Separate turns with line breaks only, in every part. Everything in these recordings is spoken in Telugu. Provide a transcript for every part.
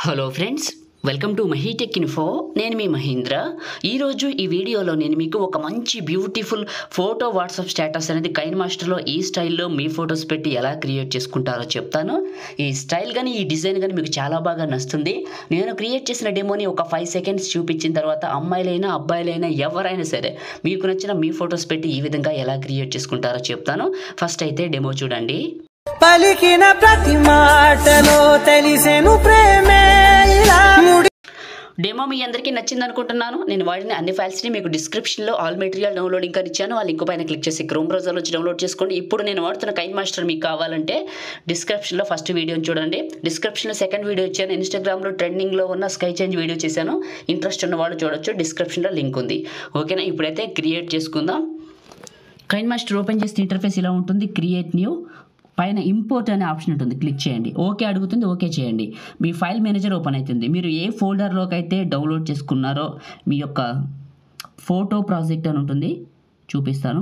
hello friends welcome to Mahitech info నేను మీ మహేంద్ర ఈరోజు ఈ వీడియోలో నేను మీకు ఒక మంచి బ్యూటిఫుల్ ఫోటో వాట్సాప్ స్టేటస్ అనేది కైన్ మాస్టర్లో ఈ స్టైల్లో మీ ఫొటోస్ పెట్టి ఎలా క్రియేట్ చేసుకుంటారో చెప్తాను ఈ స్టైల్ కానీ ఈ డిజైన్ కానీ మీకు చాలా బాగా నచ్చుతుంది నేను క్రియేట్ చేసిన డెమోని ఒక ఫైవ్ సెకండ్స్ చూపించిన తర్వాత అమ్మాయిలైనా అబ్బాయిలైనా ఎవరైనా సరే మీకు నచ్చిన మీ ఫొటోస్ పెట్టి ఈ విధంగా ఎలా క్రియేట్ చేసుకుంటారో చెప్తాను ఫస్ట్ అయితే డెమో చూడండి
పలికిన ప్రతి మాటలో తెలిసెను ప్రేమే ఇలా ముడి
డెమో మీ అందరికీ నచ్చింది అనుకుంటున్నాను నేను వాడిన అన్ని ఫైల్స్ని మీకు డిస్క్రిప్షన్లో ఆల్ మెటీరియల్ డౌన్లోడింగ్ అని ఇచ్చాను ఆ లింక్ పైన క్లిక్ చేసి క్రోమ్ బ్రౌజర్లో వచ్చి డౌన్లోడ్ చేసుకోండి ఇప్పుడు నేను వాడుతున్న కైన్ మాస్టర్ మీకు కావాలంటే డిస్క్రిప్షన్లో ఫస్ట్ వీడియోని చూడండి డిస్క్రిప్షన్లో సెకండ్ వీడియో ఇచ్చాను ఇన్స్టాగ్రామ్లో ట్రెండింగ్లో ఉన్న స్కై చేంజ్ వీడియో చేశాను ఇంట్రెస్ట్ ఉన్న వాళ్ళు చూడొచ్చు డిస్క్రిప్షన్లో లింక్ ఉంది ఓకేనా ఇప్పుడైతే క్రియేట్ చేసుకుందాం కైన్ మాస్టర్ ఓపెన్ చేస్తే ఇంటర్ఫేస్ ఇలా ఉంటుంది క్రియేట్ న్యూ పైన ఇంపోర్ట్ అనే ఆప్షన్ ఉంటుంది క్లిక్ చేయండి ఓకే అడుగుతుంది ఓకే చేయండి మీ ఫైల్ మేనేజర్ ఓపెన్ అవుతుంది మీరు ఏ ఫోల్డర్లోకి అయితే డౌన్లోడ్ చేసుకున్నారో మీ యొక్క ఫోటో ప్రాజెక్ట్ అని ఉంటుంది చూపిస్తాను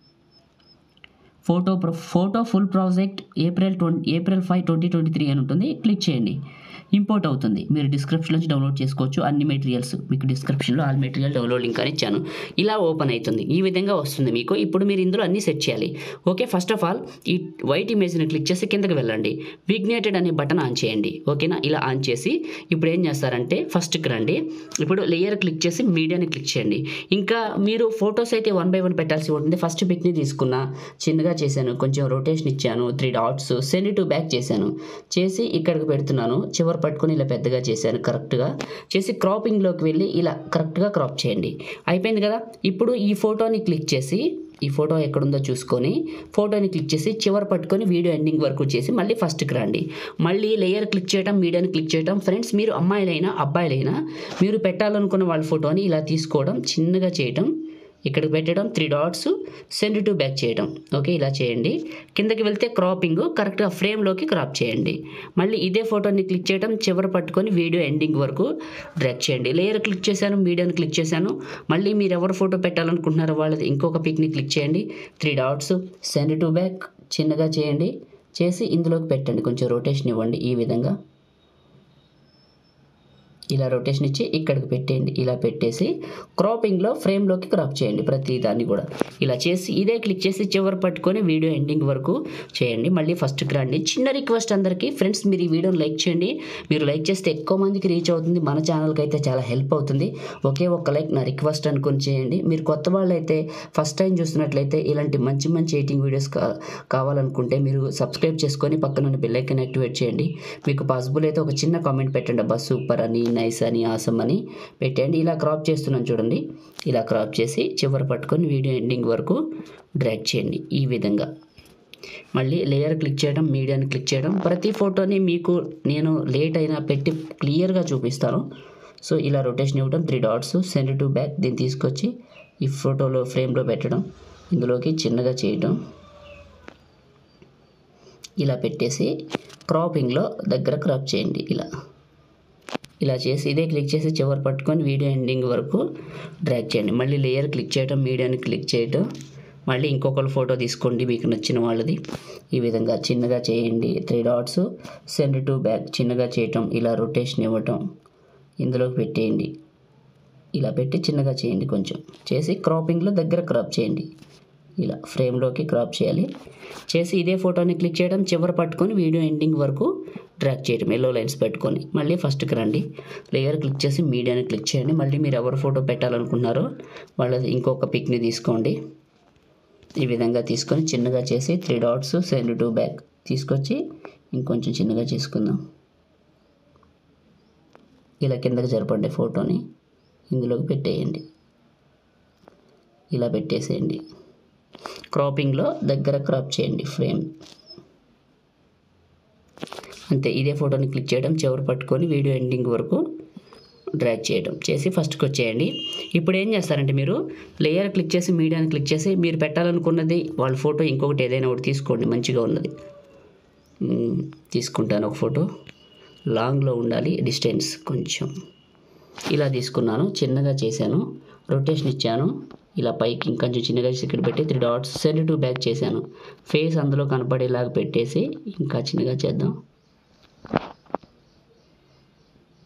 photo pro photo full project April twenty April five twenty twenty three అని ఉంటుంది క్లిక్ చేయండి ఇంపోర్ట్ అవుతుంది మీరు డిస్క్రిప్షన్ నుంచి డౌన్లోడ్ చేసుకోవచ్చు అన్ని మెటీరియల్స్ మీకు డిస్క్రిప్షన్లో ఆల్ మెటీరియల్ డౌన్లోడ్ లింక్ అని ఇచ్చాను ఇలా ఓపెన్ అవుతుంది ఈ విధంగా వస్తుంది మీకు ఇప్పుడు మీరు ఇందులో అన్ని సెట్ చేయాలి ఓకే ఫస్ట్ ఆఫ్ ఆల్ ఈ వైట్ ఇమేజ్ని క్లిక్ చేసి కిందకి వెళ్ళండి విగ్నేటెడ్ అనే బటన్ ఆన్ చేయండి ఓకేనా ఇలా ఆన్ చేసి ఇప్పుడు ఏం చేస్తారంటే ఫస్ట్కి రండి ఇప్పుడు లేయర్ క్లిక్ చేసి మీడియాని క్లిక్ చేయండి ఇంకా మీరు ఫొటోస్ అయితే వన్ బై వన్ పెట్టాల్సి ఉంటుంది ఫస్ట్ పిక్ని తీసుకున్నా చిన్నగా చేశాను కొంచెం రొటేషన్ ఇచ్చాను three dots send to back చేశాను చేసి ఇక్కడికి పెడుతున్నాను చివరి పట్టుకొని ఇలా పెద్దగా చేశాను కరెక్ట్గా చేసి క్రాపింగ్లోకి వెళ్ళి ఇలా కరెక్ట్గా క్రాప్ చేయండి అయిపోయింది కదా ఇప్పుడు ఈ ఫోటోని క్లిక్ చేసి ఈ ఫోటో ఎక్కడుందో చూసుకొని ఫోటోని క్లిక్ చేసి చివరి పట్టుకొని వీడియో ఎండింగ్ వరకు చేసి మళ్ళీ ఫస్ట్కి రండి మళ్ళీ లేయర్ క్లిక్ చేయడం మీడియాని క్లిక్ చేయడం ఫ్రెండ్స్ మీరు అమ్మాయిలైనా అబ్బాయిలైనా మీరు పెట్టాలనుకున్న వాళ్ళ ఫోటోని ఇలా తీసుకోవడం చిన్నగా చేయడం ఇక్కడికి పెట్టడం three dots send to back చేయడం ఓకే ఇలా చేయండి కిందకి వెళ్తే క్రాపింగ్ కరెక్ట్గా ఫ్రేమ్లోకి క్రాప్ చేయండి మళ్ళీ ఇదే ఫోటోని క్లిక్ చేయడం చివరి పట్టుకొని వీడియో ఎండింగ్ వరకు డ్రాక్ చేయండి లేయర్ క్లిక్ చేశాను మీడియాని క్లిక్ చేశాను మళ్ళీ మీరు ఎవరు ఫోటో పెట్టాలనుకుంటున్నారో వాళ్ళది ఇంకొక పిక్ని క్లిక్ చేయండి three dots send to back చిన్నగా చేయండి చేసి ఇందులోకి పెట్టండి కొంచెం రొటేషన్ ఇవ్వండి ఈ విధంగా ఇలా రొటేషన్ ఇచ్చి ఇక్కడికి పెట్టేయండి ఇలా పెట్టేసి క్రాపింగ్లో ఫ్రేమ్లోకి క్రాప్ చేయండి ప్రతి దాన్ని కూడా ఇలా చేసి ఇదే క్లిక్ చేసి చివరి పట్టుకొని వీడియో ఎండింగ్ వరకు చేయండి మళ్ళీ ఫస్ట్కి రండి చిన్న రిక్వెస్ట్ అందరికీ ఫ్రెండ్స్ మీరు ఈ వీడియోని లైక్ చేయండి మీరు లైక్ చేస్తే ఎక్కువ మందికి రీచ్ అవుతుంది మన ఛానల్కి అయితే చాలా హెల్ప్ అవుతుంది ఒకే ఒక్క లైక్ నా రిక్వెస్ట్ అనుకొని చేయండి మీరు కొత్త వాళ్ళు అయితే ఫస్ట్ టైం చూస్తున్నట్లయితే ఇలాంటి మంచి మంచి ఎయిటింగ్ వీడియోస్ కా కావాలనుకుంటే మీరు సబ్స్క్రైబ్ చేసుకొని పక్కన ఉన్న బెల్ ఐకన్ యాక్టివేట్ చేయండి మీకు పాసిబుల్ అయితే ఒక చిన్న కామెంట్ పెట్టండి అబ్బా సూపర్ అని నైస్ అని ఆసమ్ అని పెట్టండి ఇలా క్రాప్ చేస్తున్నాను చూడండి ఇలా క్రాప్ చేసి చివరి పట్టుకొని వీడియో ఎండింగ్ వరకు డ్రాగ్ చేయండి ఈ విధంగా మళ్ళీ లేయర్ క్లిక్ చేయడం మీడియాని క్లిక్ చేయడం ప్రతి ఫోటోని మీకు నేను లేట్ అయినా పెట్టి క్లియర్గా చూపిస్తాను సో ఇలా రొటేషన్ ఇవ్వడం three dots send to back దీన్ని తీసుకొచ్చి ఈ ఫోటోలో ఫ్రేమ్లో పెట్టడం ఇందులోకి చిన్నగా చేయడం ఇలా పెట్టేసి క్రాపింగ్లో దగ్గర క్రాప్ చేయండి ఇలా ఇలా చేసి ఇదే క్లిక్ చేసి చివరి పట్టుకొని వీడియో ఎండింగ్ వరకు డ్రాగ్ చేయండి మళ్ళీ లేయర్ క్లిక్ చేయడం మీడియాని క్లిక్ చేయడం మళ్ళీ ఇంకొకరు ఫోటో తీసుకోండి మీకు నచ్చిన వాళ్ళది ఈ విధంగా చిన్నగా చేయండి three dots send to back చిన్నగా చేయటం ఇలా రొటేషన్ ఇవ్వటం ఇందులోకి పెట్టేయండి ఇలా పెట్టి చిన్నగా చేయండి కొంచెం చేసి క్రాపింగ్లో దగ్గర క్రాప్ చేయండి ఇలా ఫ్రేమ్లోకి క్రాప్ చేయాలి చేసి ఇదే ఫోటోని క్లిక్ చేయడం చివరి పట్టుకొని వీడియో ఎండింగ్ వరకు డ్రాక్ చేయడం ఎల్లో లైన్స్ పెట్టుకొని మళ్ళీ ఫస్ట్కి రండి లేయర్ క్లిక్ చేసి మీడియాని క్లిక్ చేయండి మళ్ళీ మీరు ఎవరు ఫోటో పెట్టాలనుకుంటున్నారో వాళ్ళది ఇంకొక పిక్ని తీసుకోండి ఈ విధంగా తీసుకొని చిన్నగా చేసి three dots send to back తీసుకొచ్చి ఇంకొంచెం చిన్నగా చేసుకుందాం ఇలా కిందకి జరపండి ఫోటోని ఇందులోకి పెట్టేయండి ఇలా పెట్టేసేయండి క్రాపింగ్లో దగ్గర క్రాప్ చేయండి ఫ్రేమ్ అంతే ఇదే ఫోటోని క్లిక్ చేయడం చివరి పట్టుకొని వీడియో ఎండింగ్ వరకు డ్రాగ్ చేయడం చేసి ఫస్ట్కి వచ్చేయండి ఇప్పుడు ఏం చేస్తారంటే మీరు లేయర్ క్లిక్ చేసి మీడియాని క్లిక్ చేసి మీరు పెట్టాలనుకున్నది వాళ్ళ ఫోటో ఇంకొకటి ఏదైనా ఒకటి తీసుకోండి మంచిగా ఉన్నది మ్మ్, తీసుకుంటాను ఒక ఫోటో లాంగ్లో ఉండాలి డిస్టెన్స్ కొంచెం ఇలా తీసుకున్నాను చిన్నగా చేశాను రొటేషన్ ఇచ్చాను ఇలా పైకి ఇంకొంచెం చిన్నగా చేసి ఇక్కడ పెట్టి three dots send to back చేశాను ఫేస్ అందులో కనపడేలాగా పెట్టేసి ఇంకా చిన్నగా చేద్దాం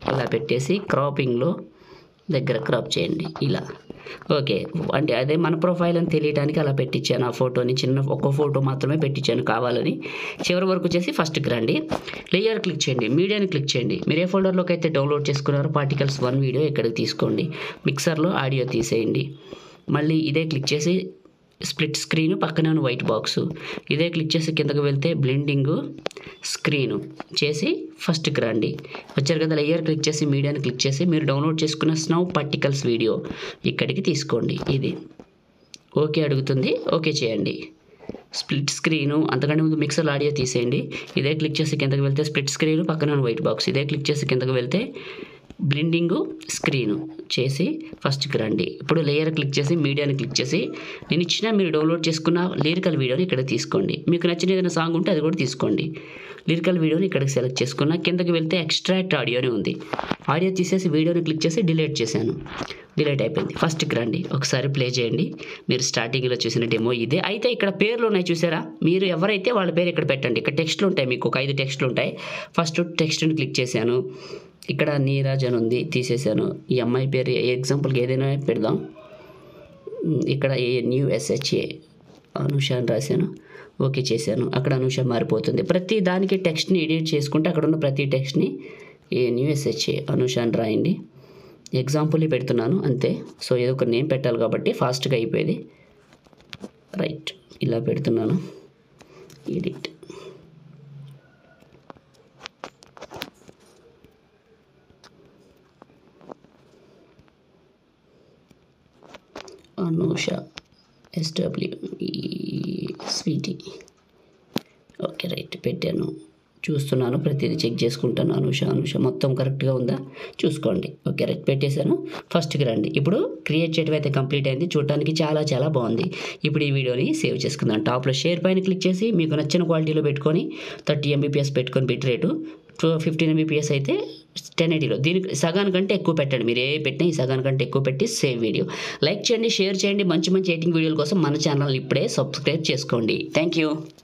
ఇలా పెట్టేసి క్రాపింగ్లో దగ్గర క్రాప్ చేయండి ఇలా ఓకే అంటే అదే మన ప్రొఫైల్ అని తెలియడానికి అలా పెట్టించాను ఆ ఫోటోని చిన్న ఒక ఫోటో మాత్రమే పెట్టించాను కావాలని చివరి వరకు వచ్చేసి ఫస్ట్కి రండి లేయర్ క్లిక్ చేయండి మీడియాని క్లిక్ చేయండి మీరు ఏ ఫోల్డర్లోకి అయితే డౌన్లోడ్ చేసుకున్నారో పార్టికల్స్ వన్ వీడియో ఇక్కడికి తీసుకోండి మిక్సర్లో ఆడియో తీసేయండి మళ్ళీ ఇదే క్లిక్ చేసి స్ప్లిట్ స్క్రీన్ పక్కనే ఉన్న వైట్ బాక్స్ ఇదే క్లిక్ చేసి కిందకు వెళ్తే బ్లెండింగ్ స్క్రీను చేసి ఫస్ట్కి రండి వచ్చారు కదా లేయర్ క్లిక్ చేసి మీడియాని క్లిక్ చేసి మీరు డౌన్లోడ్ చేసుకున్న స్నౌ పార్టికల్స్ వీడియో ఇక్కడికి తీసుకోండి ఇది ఓకే అడుగుతుంది ఓకే చేయండి స్ప్లిట్ స్క్రీను అంతకంటే ముందు మిక్సర్ ఆడియో తీసేయండి ఇదే క్లిక్ చేసి కిందకి వెళ్తే స్ప్లిట్ స్క్రీన్ పక్కన ఉన్న వైట్ బాక్స్ ఇదే క్లిక్ చేసి కిందకి వెళ్తే బ్లెండింగ్ స్క్రీను చేసి ఫస్ట్కి రండి ఇప్పుడు లేయర్ క్లిక్ చేసి మీడియాని క్లిక్ చేసి నేను ఇచ్చిన మీరు డౌన్లోడ్ చేసుకున్న లిరికల్ వీడియోని ఇక్కడ తీసుకోండి మీకు నచ్చిన ఏదైనా సాంగ్ ఉంటే అది కూడా తీసుకోండి లిరికల్ వీడియోని ఇక్కడికి సెలెక్ట్ చేసుకున్న కిందకి వెళ్తే ఎక్స్ట్రాక్ట్ ఆడియోని ఉంది ఆడియో తీసేసి వీడియోని క్లిక్ చేసి డిలీట్ చేశాను డిలీట్ అయిపోయింది ఫస్ట్కి రండి ఒకసారి ప్లే చేయండి మీరు స్టార్టింగ్లో చూసిన డెమో ఇదే అయితే ఇక్కడ పేర్లు ఉన్నాయి చూసారా మీరు ఎవరైతే వాళ్ళ పేరు ఇక్కడ పెట్టండి ఇక్కడ టెక్స్ట్లు ఉంటాయి మీకు ఒక ఐదు టెక్స్ట్లు ఉంటాయి ఫస్ట్ టెక్స్ట్ని క్లిక్ చేశాను ఇక్కడ నీరాజ్ అని ఉంది తీసేశాను ఈ అమ్మాయి పేరు ఎగ్జాంపుల్కి ఏదైనా పెడదాం ఉమ్, ఇక్కడ ఏ న్యూ ఎస్హెచ్ఏ అనుష అని రాశాను ఓకే చేశాను అక్కడ అనుష మారిపోతుంది ప్రతి దానికి టెక్స్ట్ని ఎడిట్ చేసుకుంటే అక్కడ ఉన్న ప్రతి టెక్స్ట్ని ఏ న్యూ ఎస్హెచ్ఏ అనుష అని రాయండి ఎగ్జాంపుల్ పెడుతున్నాను అంతే సో ఏదో ఒక నేమ్ పెట్టాలి కాబట్టి ఫాస్ట్గా అయిపోయేది రైట్ ఇలా పెడుతున్నాను edit Anusha SW sweety okay right పెట్టాను చూస్తున్నాను ప్రతిదీ చెక్ చేసుకుంటాను అనుష అనుష మొత్తం కరెక్ట్గా ఉందా చూసుకోండి ఓకే రైట్ పెట్టేశాను ఫస్ట్కి రండి ఇప్పుడు క్రియేట్ చేయడం అయితే కంప్లీట్ అయింది చూడటానికి చాలా చాలా బాగుంది ఇప్పుడు ఈ వీడియోని సేవ్ చేసుకుందాం టాప్లో షేర్ పైన క్లిక్ చేసి మీకు నచ్చిన క్వాలిటీలో పెట్టుకొని థర్టీ ఎంబీపీఎస్ పెట్టుకొని బిట్ రేటు ఫిఫ్టీన్ ఎంబీపీఎస్ అయితే టెన్ ఎయిటీలో దీనికి సగానికంటే ఎక్కువ పెట్టండి మీరు ఏ పెట్టినా ఈ సగానికంటే ఎక్కువ పెట్టి సేవ్ వీడియో లైక్ చేయండి షేర్ చేయండి మంచి మంచి ఎయిటింగ్ వీడియోల కోసం మన ఛానల్ ఇప్పుడే సబ్స్క్రైబ్ చేసుకోండి థ్యాంక్ యూ